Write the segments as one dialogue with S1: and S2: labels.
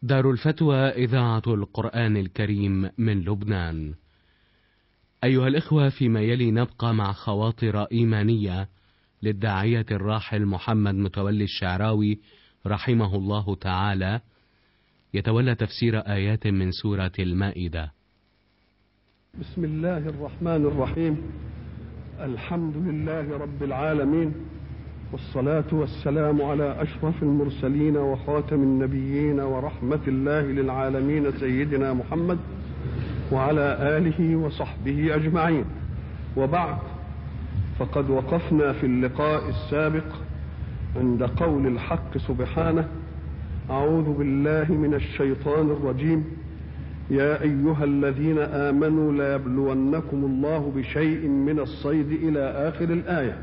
S1: دار الفتوى إذاعة القرآن الكريم من لبنان. أيها الإخوة فيما يلي نبقى مع خواطر إيمانية للداعية الراحل محمد متولي الشعراوي رحمه الله تعالى يتولى تفسير آيات من سورة المائدة.
S2: بسم الله الرحمن الرحيم الحمد لله رب العالمين والصلاة والسلام على أشرف المرسلين وخاتم النبيين ورحمة الله للعالمين سيدنا محمد وعلى آله وصحبه أجمعين وبعد فقد وقفنا في اللقاء السابق عند قول الحق سبحانه أعوذ بالله من الشيطان الرجيم يا أيها الذين آمنوا ليبلونكم الله بشيء من الصيد إلى آخر الآية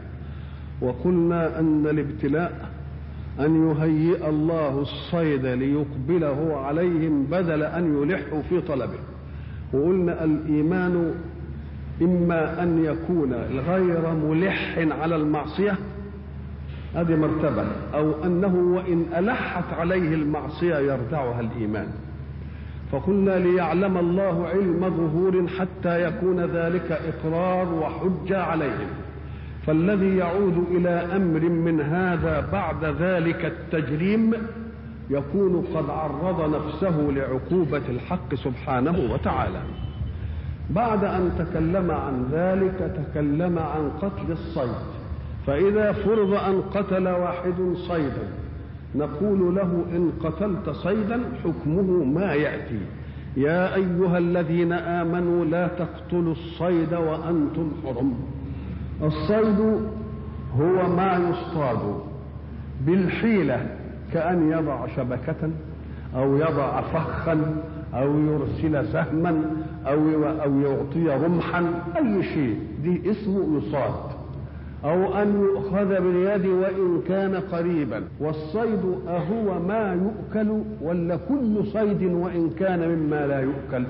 S2: وقلنا أن الابتلاء أن يهيئ الله الصيد ليقبله عليهم بدل أن يلحوا في طلبه وقلنا الإيمان إما أن يكون غير ملح على المعصية هذه مرتبة أو أنه وإن ألحت عليه المعصية يردعها الإيمان فقلنا ليعلم الله علم ظهور حتى يكون ذلك إقرار وحجة عليهم فالذي يعود إلى أمر من هذا بعد ذلك التجريم يكون قد عرض نفسه لعقوبة الحق سبحانه وتعالى بعد أن تكلم عن ذلك تكلم عن قتل الصيد فإذا فرض أن قتل واحد صيدا نقول له إن قتلت صيدا حكمه ما يأتي يا أيها الذين آمنوا لا تقتلوا الصيد وأنتم حرم الصيد هو ما يصطاد بالحيلة كأن يضع شبكة أو يضع فخا أو يرسل سهما أو أو يعطي رمحا أي شيء دي اسمه يصاد أو أن يؤخذ باليد وإن كان قريبا والصيد أهو ما يؤكل ولا كل صيد وإن كان مما لا يؤكل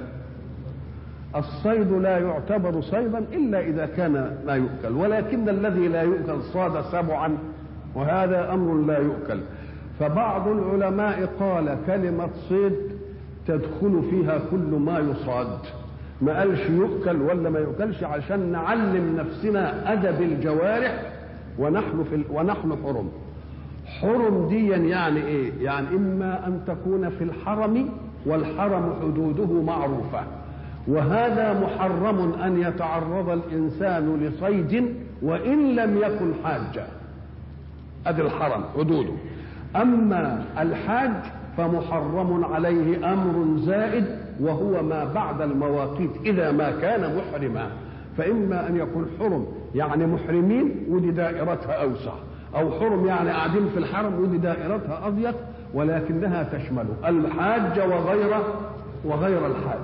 S2: الصيد لا يعتبر صيدا إلا إذا كان ما يؤكل ولكن الذي لا يؤكل صاد سبعا وهذا أمر لا يؤكل فبعض العلماء قال كلمة صيد تدخل فيها كل ما يصاد ما قالش يؤكل ولا ما يؤكلش عشان نعلم نفسنا ادب الجوارح ونحن في ال... ونحن حرم حرم دي يعني ايه يعني اما ان تكون في الحرم والحرم حدوده معروفه وهذا محرم ان يتعرض الانسان لصيد وان لم يكن حاجا ادي الحرم حدوده اما الحاج فمحرم عليه امر زائد وهو ما بعد المواقيت اذا ما كان محرما فاما ان يكون حرم يعني محرمين ودي دائرتها اوسع او حرم يعني قاعدين في الحرم ودي دائرتها اضيق ولكنها تشمل الحاج وغير وغير الحاج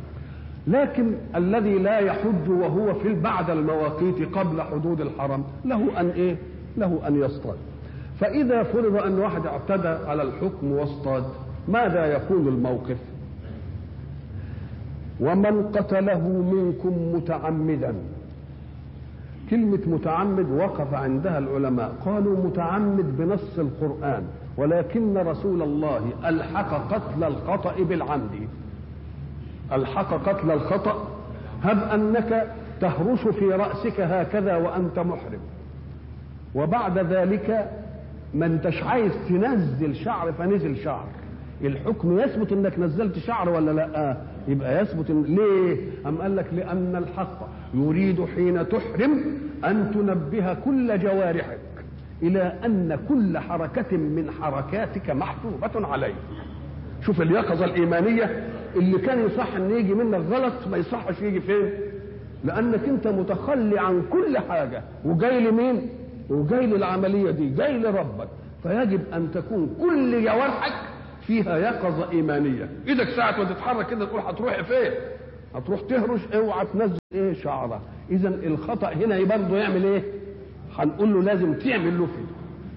S2: لكن الذي لا يحج وهو في بعد المواقيت قبل حدود الحرم له ان ايه له ان يصطاد فإذا فرض أن واحد اعتدى على الحكم واصطاد ماذا يكون الموقف ومن قتله منكم متعمدا كلمة متعمد وقف عندها العلماء قالوا متعمد بنص القرآن ولكن رسول الله ألحق قتل الخطأ بالعمد ألحق قتل الخطأ هب أنك تهرش في رأسك هكذا وأنت محرم وبعد ذلك ما انتش عايز تنزل شعر فنزل شعر الحكم يثبت انك نزلت شعر ولا لا يبقى يثبت إن ليه ام قال لك لان الحق يريد حين تحرم ان تنبه كل جوارحك الى ان كل حركه من حركاتك محسوبه عليه شوف اليقظه الايمانيه اللي كان يصح ان يجي منك غلط ما يصحش يجي فين لانك انت متخلي عن كل حاجه وجاي لمين وجاي للعملية دي جاي لربك فيجب أن تكون كل جوارحك فيها يقظة إيمانية إيدك ساعة ما تتحرك كده تقول هتروح فين هتروح تهرش اوعى تنزل ايه شعره اذا الخطا هنا برضه يعمل ايه هنقول له لازم تعمل له فيه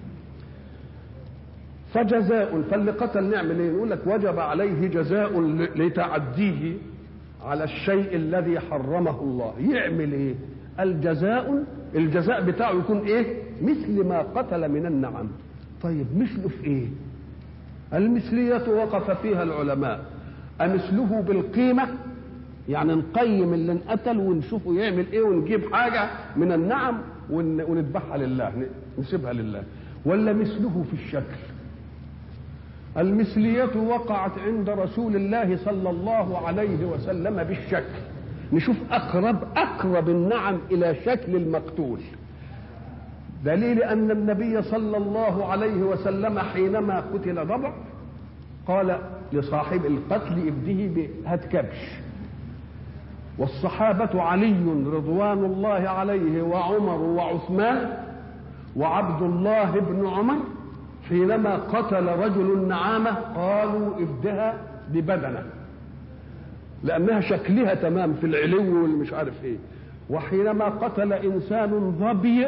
S2: فجزاء فاللي قتل نعمل ايه نقول لك وجب عليه جزاء لتعديه على الشيء الذي حرمه الله يعمل ايه الجزاء الجزاء بتاعه يكون ايه مثل ما قتل من النعم طيب مثله في ايه المثلية وقف فيها العلماء أمثله بالقيمة يعني نقيم اللي انقتل ونشوفه يعمل ايه ونجيب حاجة من النعم ونذبحها لله نسيبها لله ولا مثله في الشكل المثلية وقعت عند رسول الله صلى الله عليه وسلم بالشكل نشوف أقرب أقرب النعم إلى شكل المقتول دليل أن النبي صلى الله عليه وسلم حينما قتل ضبع قال لصاحب القتل ابده هات كبش والصحابة علي رضوان الله عليه وعمر وعثمان وعبد الله بن عمر حينما قتل رجل النعامة قالوا افدها ببدنه لأنها شكلها تمام في العلو والمش عارف ايه وحينما قتل إنسان ظبي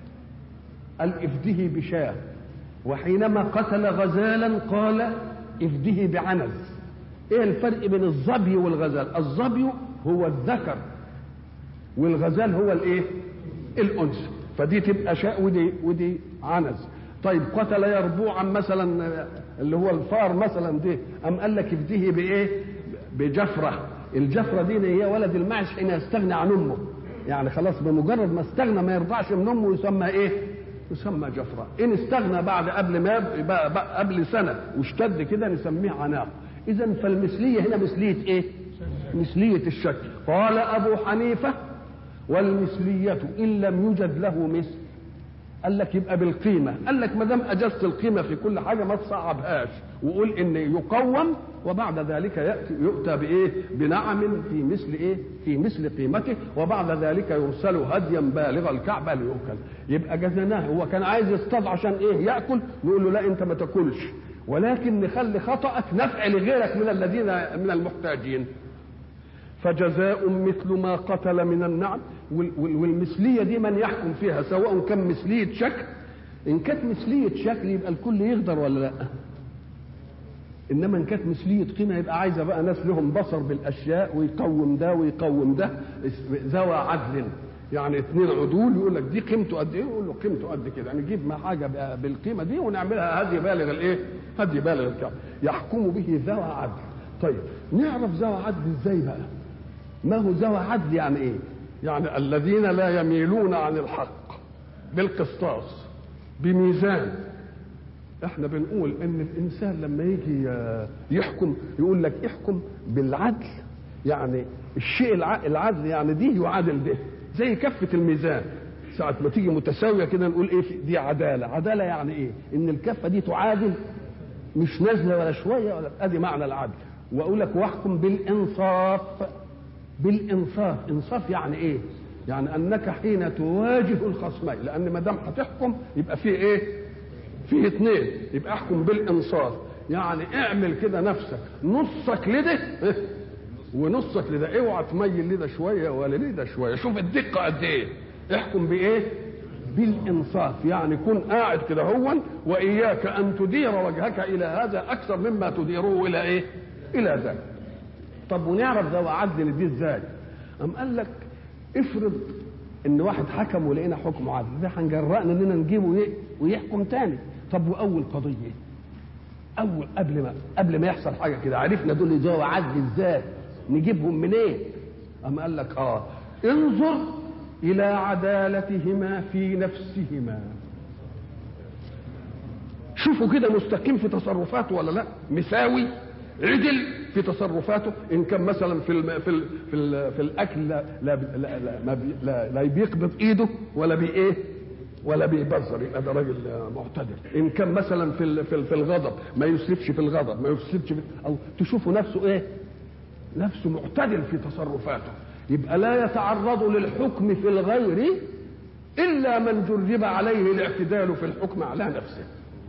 S2: قال افده بشاه وحينما قتل غزالا قال افده بعنز ايه الفرق بين الظبي والغزال الظبي هو الذكر والغزال هو الايه الانثى فدي تبقى شاء ودي ودي عنز طيب قتل يربوعا مثلا اللي هو الفار مثلا دي ام قال لك افديه بايه بجفره الجفره دي هي ولد المعش حين يستغني عن امه يعني خلاص بمجرد ما استغنى ما يرضعش من امه يسمى ايه يسمى جفرة إن استغنى بعد قبل ما قبل سنة واشتد كده نسميه عناق إذا فالمثلية هنا مثلية إيه؟ مثلية الشكل قال أبو حنيفة والمثلية إن لم يوجد له مثل قال لك يبقى بالقيمة قال لك ما دام أجزت القيمة في كل حاجة ما تصعبهاش وقول إن يقوم وبعد ذلك يأتي يؤتى بإيه؟ بنعم في مثل إيه؟ في مثل قيمته وبعد ذلك يرسل هديا بالغ الكعبة ليؤكل يبقى جزناه هو كان عايز يصطاد عشان إيه؟ يأكل نقول له لا أنت ما تاكلش ولكن نخلي خطأك نفع لغيرك من الذين من المحتاجين فجزاء مثل ما قتل من النعم والمثلية دي من يحكم فيها سواء كان مثلية شكل إن كانت مثلية شكل يبقى الكل يقدر ولا لا إنما إن كانت مثلية قيمة يبقى عايزة بقى ناس لهم بصر بالأشياء ويقوم ده ويقوم ده ذوى عدل يعني اثنين عدول يقول لك دي قيمته قد ايه يقول له قيمته قد كده يعني نجيب ما حاجه بالقيمه دي ونعملها هدي بالغ الايه هدي بالغ الكعب يحكم به ذوى عدل طيب نعرف ذوى عدل ازاي بقى ما هو ذوى عدل يعني ايه يعني الذين لا يميلون عن الحق بالقسطاس بميزان احنا بنقول ان الانسان لما يجي يحكم يقول لك احكم بالعدل يعني الشيء العدل يعني دي يعادل ده زي كفة الميزان ساعة ما تيجي متساوية كده نقول ايه دي عدالة عدالة يعني ايه ان الكفة دي تعادل مش نازلة ولا شوية ولا ادي معنى العدل واقول لك واحكم بالانصاف بالانصاف انصاف يعني ايه يعني انك حين تواجه الخصمين لان ما دام هتحكم يبقى فيه ايه فيه اثنين يبقى احكم بالانصاف يعني اعمل كده نفسك نصك لده ونصك لده اوعى تميل لده شويه ولا لده شويه شوف الدقه قد ايه احكم بايه بالانصاف يعني كن قاعد كده هو واياك ان تدير وجهك الى هذا اكثر مما تديره الى ايه الى ذاك طب ونعرف ذوى عدل دي ازاي ام قال لك افرض ان واحد حكم ولقينا حكم عدل ده هنجرأنا اننا نجيبه ويحكم تاني طب واول قضيه اول قبل ما قبل ما يحصل حاجه كده عرفنا دول ذوى عدل ازاي نجيبهم منين إيه؟ أم قال لك آه انظر إلى عدالتهما في نفسهما شوفوا كده مستقيم في تصرفاته ولا لا مساوي عدل في تصرفاته ان كان مثلا في الم... في ال... في, ال... في الاكل لا لا لا, لا, ما بي... لا, لا بيقبض ايده ولا بي ايه ولا بيبذر يبقى ده راجل معتدل ان كان مثلا في ال... في, في الغضب ما يسرفش في الغضب ما يفسدش في... او تشوفوا نفسه ايه نفسه معتدل في تصرفاته يبقى لا يتعرض للحكم في الغير الا من جرب عليه الاعتدال في الحكم على نفسه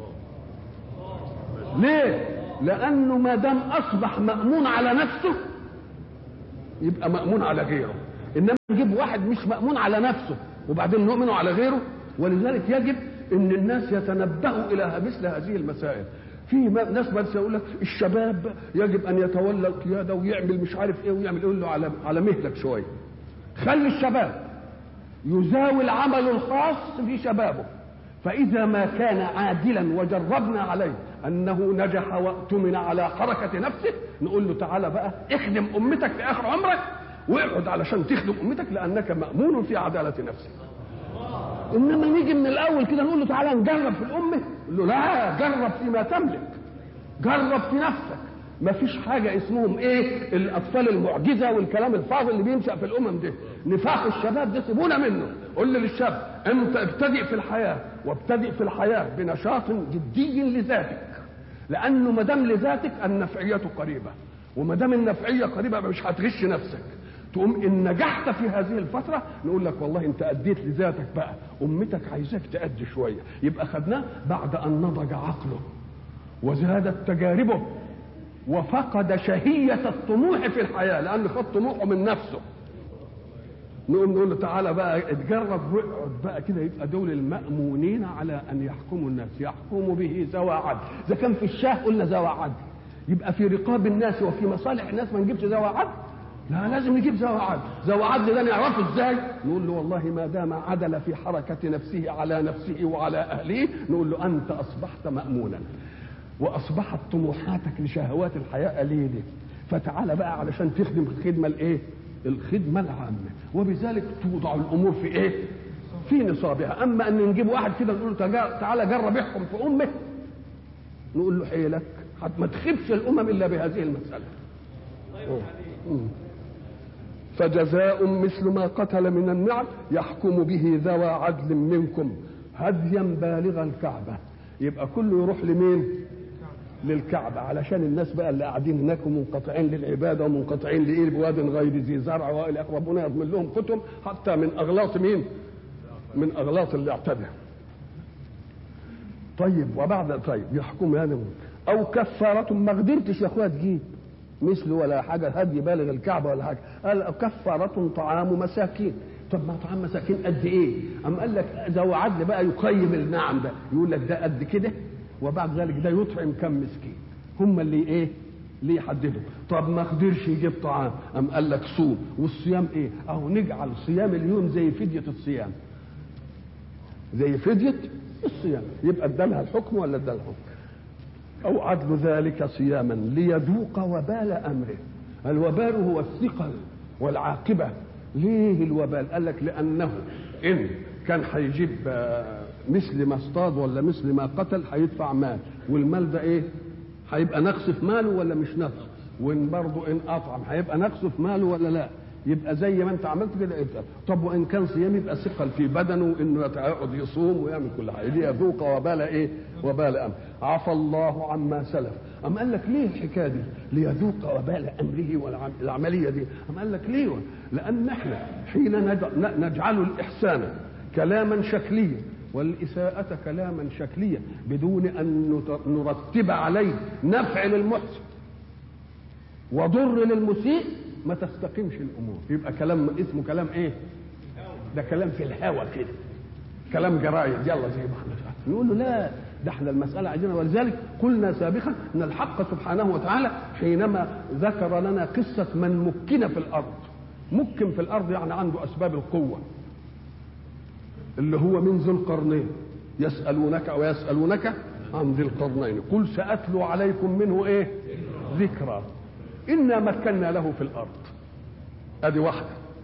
S2: ليه لانه ما دام اصبح مامون على نفسه يبقى مامون على غيره انما نجيب واحد مش مامون على نفسه وبعدين نؤمن على غيره ولذلك يجب ان الناس يتنبهوا الى مثل هذه المسائل في ناس بس يقول لك الشباب يجب ان يتولى القياده ويعمل مش عارف ايه ويعمل يقول له على على مهلك شويه خلي الشباب يزاوي العمل الخاص في شبابه فاذا ما كان عادلا وجربنا عليه انه نجح واؤتمن على حركه نفسه نقول له تعالى بقى اخدم امتك في اخر عمرك واقعد علشان تخدم امتك لانك مامون في عداله نفسك انما نيجي من الاول كده نقول له تعالى نجرب في الامه نقول له لا جرب فيما تملك جرب في نفسك ما فيش حاجة اسمهم ايه الاطفال المعجزة والكلام الفاضي اللي بينشأ في الامم دي نفاق الشباب ده سيبونا منه قول للشاب انت ابتدئ في الحياة وابتدئ في الحياة بنشاط جدي لذاتك لانه ما دام لذاتك النفعية قريبة وما دام النفعية قريبة مش هتغش نفسك تقوم ان نجحت في هذه الفتره نقول لك والله انت اديت لذاتك بقى امتك عايزاك تادي شويه يبقى خدناه بعد ان نضج عقله وزادت تجاربه وفقد شهية الطموح في الحياة لأن خد طموحه من نفسه نقوم نقول له تعالى بقى اتجرب واقعد بقى كده يبقى دول المأمونين على أن يحكموا الناس يحكموا به ذوى عدل إذا كان في الشاه قلنا ذوى عدل يبقى في رقاب الناس وفي مصالح الناس ما نجيبش ذوى عدل لا لازم نجيب ذوى عدل ذوى عدل ده نعرفه ازاي نقول له والله ما دام عدل في حركة نفسه على نفسه وعلى أهله نقول له أنت أصبحت مأمونا واصبحت طموحاتك لشهوات الحياه قليله فتعال بقى علشان تخدم الخدمه الايه الخدمه العامه وبذلك توضع الامور في ايه في نصابها اما ان نجيب واحد كده نقول له تعالى جرب احكم في امه نقول له حيلك ما تخبش الامم الا بهذه المساله فجزاء مثل ما قتل من النعم يحكم به ذوى عدل منكم هديا بالغ الكعبه يبقى كله يروح لمين للكعبة علشان الناس بقى اللي قاعدين هناك ومنقطعين للعبادة ومنقطعين لإيه بواد غير ذي زرع وإلى آخره ربنا يضمن لهم كتب حتى من أغلاط مين؟ من أغلاط اللي اعتدى. طيب وبعد طيب يحكم يعني أو كفارة ما قدرتش يا أخويا تجيب مثل ولا حاجة هدي بالغ الكعبة ولا حاجة قال كفارة طعام مساكين طب ما طعام مساكين قد ايه؟ أم قال لك ذو عدل بقى يقيم النعم ده يقول لك ده قد كده وبعد ذلك ده يطعم كم مسكين هم اللي ايه اللي يحددوا طب ما قدرش يجيب طعام ام قال لك صوم والصيام ايه اهو نجعل صيام اليوم زي فدية الصيام زي فدية الصيام يبقى ادالها الحكم ولا ادالها الحكم او عدل ذلك صياما ليذوق وبال امره الوبال هو الثقل والعاقبة ليه الوبال قال لك لانه ان كان هيجيب مثل ما اصطاد ولا مثل ما قتل هيدفع مال والمال ده ايه هيبقى نقص في ماله ولا مش نقص وان برضه ان اطعم هيبقى نقص في ماله ولا لا يبقى زي ما انت عملت كده يبقى طب وان كان صيام يبقى ثقل في بدنه انه يقعد يصوم ويعمل كل حاجه دي يذوق وبال ايه وبال امر عفى الله عما سلف أم قال لك ليه الحكايه دي ليذوق وبال امره والعمليه دي أم قال لك ليه لان احنا حين نجعل الاحسان كلاما شكليا والإساءة كلاما شكليا بدون أن نرتب عليه نفع للمحسن وضر للمسيء ما تستقيمش الأمور يبقى كلام اسمه كلام إيه؟ ده كلام في الهوى كده كلام جرايد يلا زي ما احنا نقول له لا ده احنا المسألة عندنا ولذلك قلنا سابقا أن الحق سبحانه وتعالى حينما ذكر لنا قصة من مكن في الأرض مكن في الأرض يعني عنده أسباب القوة اللي هو من ذي القرنين يسألونك ويسألونك عن ذي القرنين قل سأتلو عليكم منه ايه ذكرى إنا مكنا له في الأرض أدي واحدة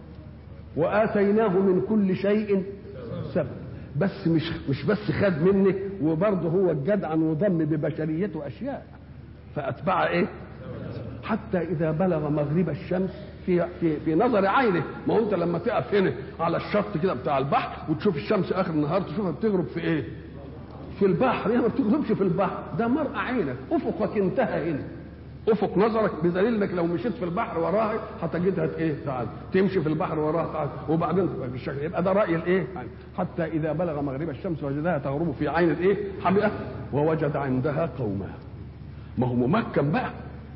S2: وآتيناه من كل شيء سبب بس مش مش بس خد مني وبرضه هو الجدع وضم ببشريته أشياء فأتبع إيه؟ حتى إذا بلغ مغرب الشمس في في في نظر عينه ما هو انت لما تقف هنا على الشط كده بتاع البحر وتشوف الشمس اخر النهار تشوفها بتغرب في ايه؟ في البحر هي ما بتغربش في البحر ده مرأى عينك افقك انتهى هنا افق نظرك بدليل انك لو مشيت في البحر وراها هتجدها ايه تعال تمشي في البحر وراها تعال وبعدين بالشكل يبقى ده راي الايه يعني حتى اذا بلغ مغرب الشمس وجدها تغرب في عين الايه حمئه ووجد عندها قوما ما هو ممكن بقى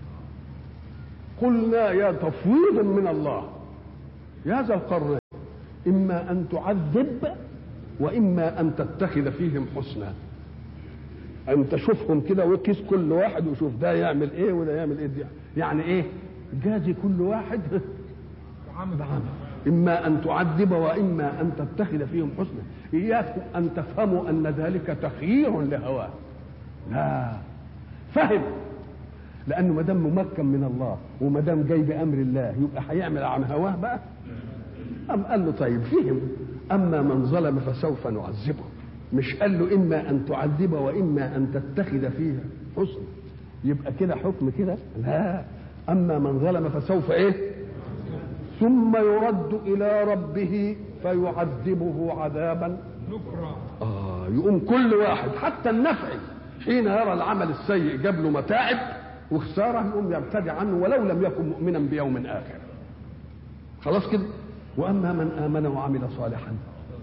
S2: قلنا يا تفويض من الله يا ذا القرنين اما ان تعذب واما ان تتخذ فيهم حسنا ان تشوفهم كده وقيس كل واحد وشوف ده يعمل ايه وده يعمل ايه دي. يعني ايه جازي كل واحد بعمل اما ان تعذب واما ان تتخذ فيهم حسنا اياكم ان تفهموا ان ذلك تخيير لهواه لا فهم لانه ما دام ممكن من الله وما دام جاي بامر الله يبقى هيعمل عن هواه بقى أم قال له طيب فهم أما من ظلم فسوف نعذبه مش قال له إما أن تعذب وإما أن تتخذ فيها حسن يبقى كده حكم كده لا أما من ظلم فسوف إيه ثم يرد إلى ربه فيعذبه عذابا
S3: نكرا
S2: آه يقوم كل واحد حتى النفعي حين يرى العمل السيء جاب له متاعب وخسارة يقوم يرتدع عنه ولو لم يكن مؤمنا بيوم آخر خلاص كده واما من امن وعمل صالحا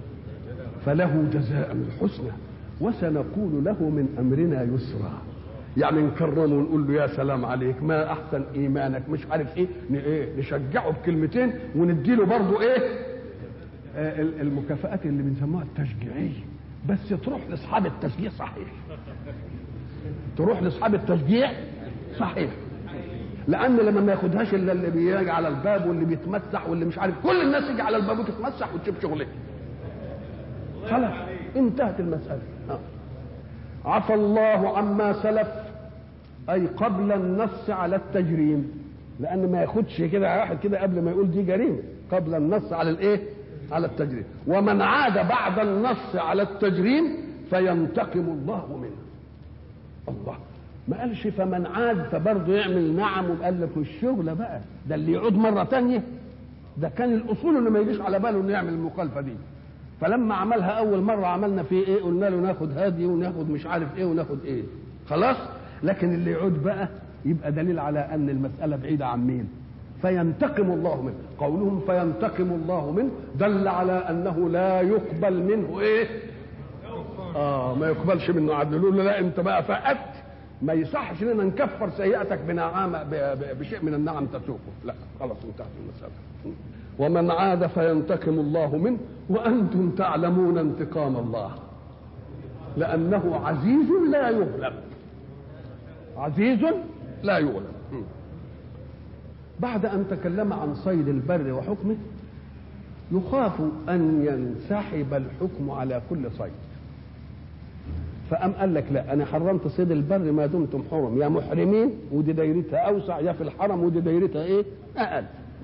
S2: فله جزاء الحسنى وسنقول له من امرنا يسرا يعني نكرمه ونقول له يا سلام عليك ما احسن ايمانك مش عارف ايه ن- ايه نشجعه بكلمتين ونديله برضه ايه آه، ال- المكافآت اللي بنسموها التشجيعيه بس تروح لاصحاب التشجيع صحيح تروح لاصحاب التشجيع صحيح لان لما ما ياخدهاش الا اللي بيجي على الباب واللي بيتمسح واللي مش عارف كل الناس يجي على الباب وتتمسح وتشوف شغلها خلاص انتهت المساله آه. عفى الله عما سلف اي قبل النص على التجريم لان ما ياخدش كده واحد كده قبل ما يقول دي جريمه قبل النص على الايه على التجريم ومن عاد بعد النص على التجريم فينتقم الله منه الله ما قالش فمن عاد فبرضه يعمل نعم وقال لك الشغله بقى ده اللي يعود مره تانية ده كان الاصول اللي ما يجيش على باله انه يعمل المخالفه دي فلما عملها اول مره عملنا فيه ايه قلنا له ناخد هادي وناخد مش عارف ايه وناخد ايه خلاص لكن اللي يعود بقى يبقى دليل على ان المساله بعيده عن مين فينتقم الله منه قولهم فينتقم الله منه دل على انه لا يقبل منه ايه اه ما يقبلش منه عدل يقول له لا انت بقى فقدت ما يصحش اننا نكفر سيئتك بنعامة ب- ب- بشيء من النعم تسوقه لا خلاص انتهت المسألة ومن عاد فينتقم الله منه وأنتم تعلمون انتقام الله لأنه عزيز لا يغلب عزيز لا يغلب بعد أن تكلم عن صيد البر وحكمه يخاف أن ينسحب الحكم على كل صيد فقام قال لك لا انا حرمت صيد البر ما دمتم حرم يا محرمين ودي دايرتها اوسع يا في الحرم ودي دايرتها ايه اقل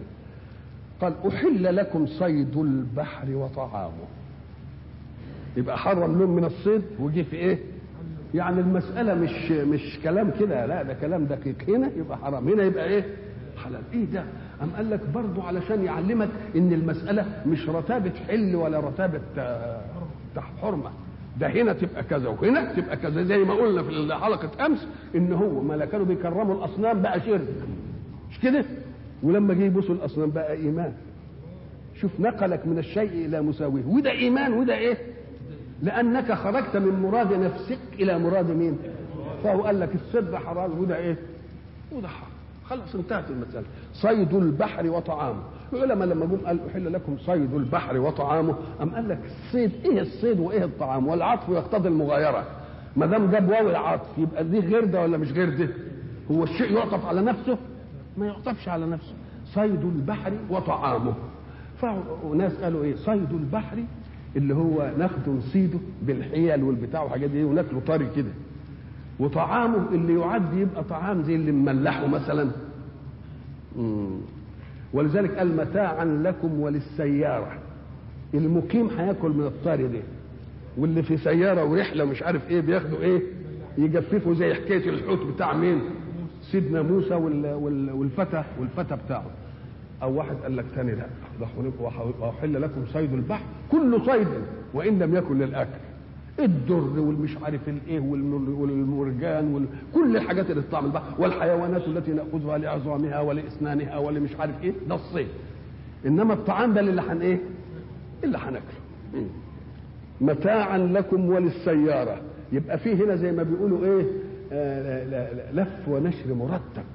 S2: قال احل لكم صيد البحر وطعامه يبقى حرم لون من الصيد وجه في ايه يعني المسألة مش مش كلام كده لا ده كلام دقيق هنا يبقى حرام هنا يبقى ايه حلال ايه ده أم قال لك برضه علشان يعلمك ان المسألة مش رتابة حل ولا رتابة آه، حرمة ده هنا تبقى كذا وهنا تبقى كذا زي ما قلنا في حلقة أمس إن هو ما لا كانوا بيكرموا الأصنام بقى شرك مش كده ولما جه يبصوا الأصنام بقى إيمان شوف نقلك من الشيء إلى مساويه وده إيمان وده إيه لأنك خرجت من مراد نفسك إلى مراد مين فهو قال لك الصيد حرام وده إيه وده حرام خلاص انتهت المسألة صيد البحر وطعامه العلماء لما جم قال أحل لكم صيد البحر وطعامه أم قال لك الصيد إيه الصيد وإيه الطعام والعطف يقتضي المغايرة ما دام جاب واو العطف يبقى دي غير ده ولا مش غير ده هو الشيء يعطف على نفسه ما يعطفش على نفسه صيد البحر وطعامه فناس قالوا ايه صيد البحر اللي هو ناخده نصيده بالحيل والبتاع والحاجات دي وناكله طري كده وطعامه اللي يعد يبقى طعام زي اللي مملحه مثلا مم. ولذلك قال متاعا لكم وللسيارة المقيم هياكل من الطري ده واللي في سيارة ورحلة مش عارف ايه بياخدوا ايه يجففوا زي حكاية الحوت بتاع مين سيدنا موسى وال- وال- والفتى والفتى بتاعه او واحد قال لك ثاني لا ده واحل لكم صيد البحر كل صيد وان لم يكن للاكل الدر والمش عارف الايه والم- والمرجان وال... كل الحاجات اللي تطعم البحر والحيوانات التي ناخذها لعظامها ولاسنانها ولمش عارف ايه ده الصيد انما الطعام ده اللي هن ايه اللي هناكله مم. متاعا لكم وللسياره يبقى فيه هنا زي ما بيقولوا ايه آه لا- لا- لف ونشر مرتب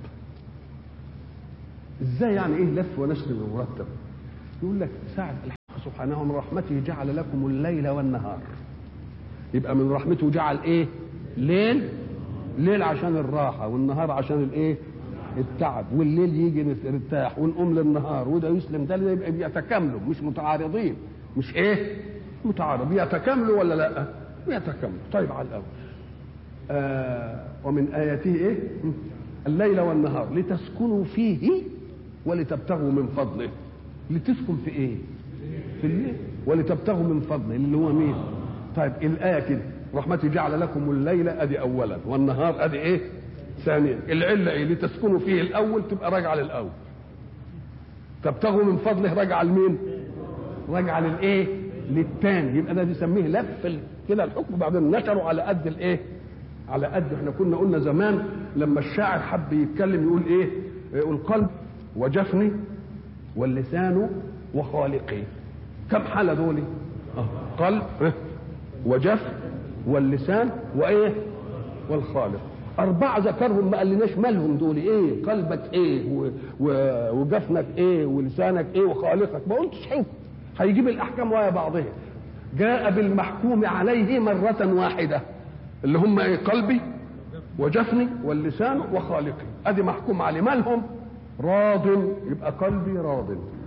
S2: ازاي يعني ايه لف ونشر مرتب يقول لك ساعة الحق سبحانه من رحمته جعل لكم الليل والنهار يبقى من رحمته جعل ايه ليل ليل عشان الراحة والنهار عشان الايه التعب والليل يجي نرتاح ونقوم للنهار وده يسلم ده اللي يبقى بيتكاملوا مش متعارضين مش ايه متعارض بيتكاملوا ولا لا بيتكاملوا طيب على الاول آه ومن آياته إيه الليل والنهار لتسكنوا فيه ولتبتغوا من فضله لتسكن في إيه في الليل ولتبتغوا من فضله اللي هو مين طيب الآية كده رحمتي جعل لكم الليل أدي أولا والنهار أدي إيه ثانيا العلة إيه لتسكنوا فيه الأول تبقى راجعة للأول تبتغوا من فضله راجعة لمين راجعة للإيه للتاني يبقى ده بيسميه لف كده الحكم بعدين نشروا على قد الايه على قد احنا كنا قلنا زمان لما الشاعر حب يتكلم يقول ايه يقول قلب وجفني واللسان وخالقي كم حاله دول قلب وجفن واللسان وايه والخالق أربعة ذكرهم ما قالناش مالهم دول إيه؟ قلبك إيه؟ و... و... وجفنك إيه؟ ولسانك إيه؟ وخالقك ما قلتش حكم هيجيب الأحكام ويا بعضها جاء بالمحكوم عليه مرة واحدة اللي هم ايه قلبي وجفني واللسان وخالقي ادي محكوم عليه مالهم راض يبقى قلبي راض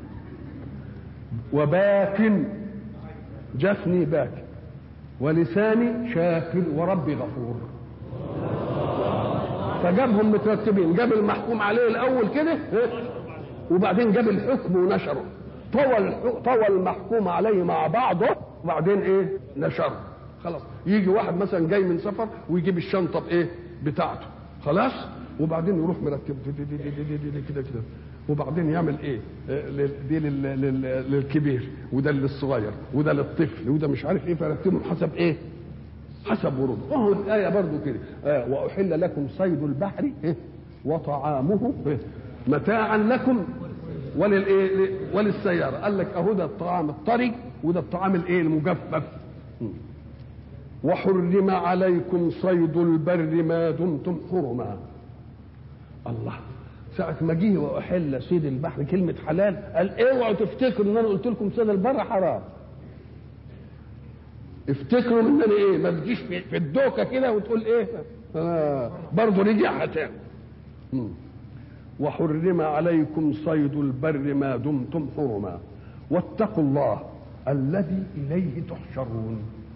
S2: وباك جفني باك ولساني شاكر وربي غفور فجابهم مترتبين جاب المحكوم عليه الاول كده وبعدين جاب الحكم ونشره طوى طوى المحكوم عليه مع بعضه وبعدين ايه نشره خلاص يجي واحد مثلا جاي من سفر ويجيب الشنطه بايه بتاعته خلاص وبعدين يروح مرتب كده كده وبعدين يعمل ايه دي للكبير وده للصغير وده للطفل وده مش عارف ايه فرتبهم حسب ايه حسب ورود وهو الآية برضو كده آه وأحل لكم صيد البحر إيه؟ وطعامه إيه؟ متاعا لكم وللايه وللسياره قال لك اهو ده الطعام الطري وده الطعام الايه المجفف وحرم عليكم صيد البر ما دمتم حرما الله ساعة ما جه وأحل صيد البحر كلمة حلال قال اوعوا تفتكروا ان انا قلت لكم صيد البر حرام افتكروا ان انا ايه ما تجيش في الدوكة كده وتقول ايه آه برضه رجع تاني وحرم عليكم صيد البر ما دمتم حرما واتقوا الله الذي اليه تحشرون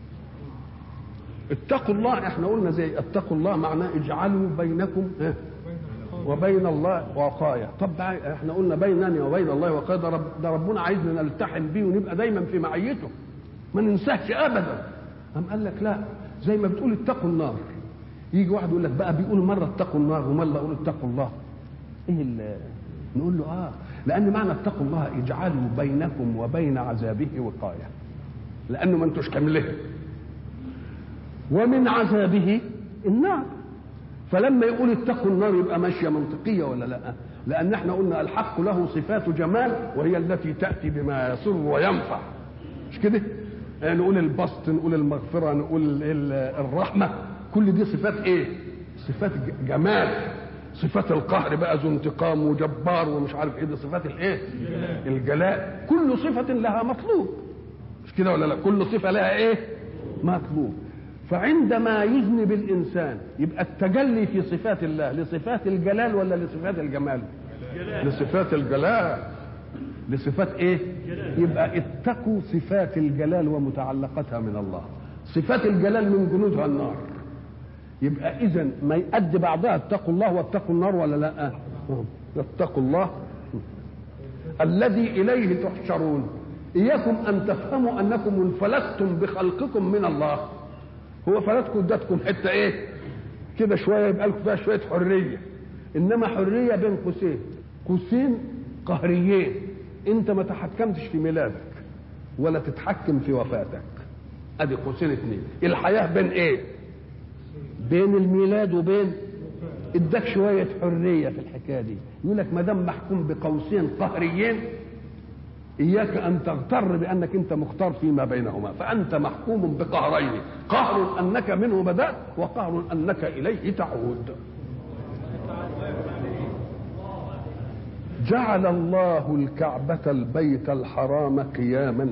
S2: اتقوا الله احنا قلنا زي اتقوا الله معناه اجعلوا بينكم وبين الله وقاية طب احنا قلنا بيننا وبين الله وقاية ده, رب ده ربنا عايزنا نلتحم بيه ونبقى دايما في معيته ما ننساهش ابدا قام قال لك لا زي ما بتقول اتقوا النار يجي واحد يقول لك بقى بيقول مره اتقوا النار ومره يقول اتقوا الله ايه اللي نقول له اه لان معنى اتقوا الله اجعلوا بينكم وبين عذابه وقايه لانه ما انتوش كاملين ومن عذابه النار فلما يقول اتقوا النار يبقى ماشيه منطقيه ولا لا لان احنا قلنا الحق له صفات جمال وهي التي تاتي بما يسر وينفع مش كده نقول البسط نقول المغفره نقول الرحمه كل دي صفات ايه صفات جمال صفات القهر بقى ذو انتقام وجبار ومش عارف ايه دي صفات الايه الجلاء كل صفه لها مطلوب مش كده ولا لا كل صفه لها ايه مطلوب فعندما يذنب الانسان يبقى التجلي في صفات الله لصفات الجلال ولا لصفات الجمال لصفات الجلال لصفات ايه يبقى اتقوا صفات الجلال ومتعلقتها من الله صفات الجلال من جنودها النار يبقى اذا ما يؤدي بعضها اتقوا الله واتقوا النار ولا لا اتقوا الله الذي اليه تحشرون اياكم ان تفهموا انكم انفلتم بخلقكم من الله هو فلتكم ادتكم حته ايه كده شويه يبقى لكم فيها شويه حريه انما حريه بين قوسين قوسين قهريين انت ما تحكمتش في ميلادك ولا تتحكم في وفاتك ادي قوسين اثنين الحياه بين ايه بين الميلاد وبين اداك شويه حريه في الحكايه دي يقول لك ما دام محكوم بقوسين قهريين اياك ان تغتر بانك انت مختار فيما بينهما فانت محكوم بقهرين قهر انك منه بدات وقهر انك اليه تعود جعل الله الكعبه البيت الحرام قياما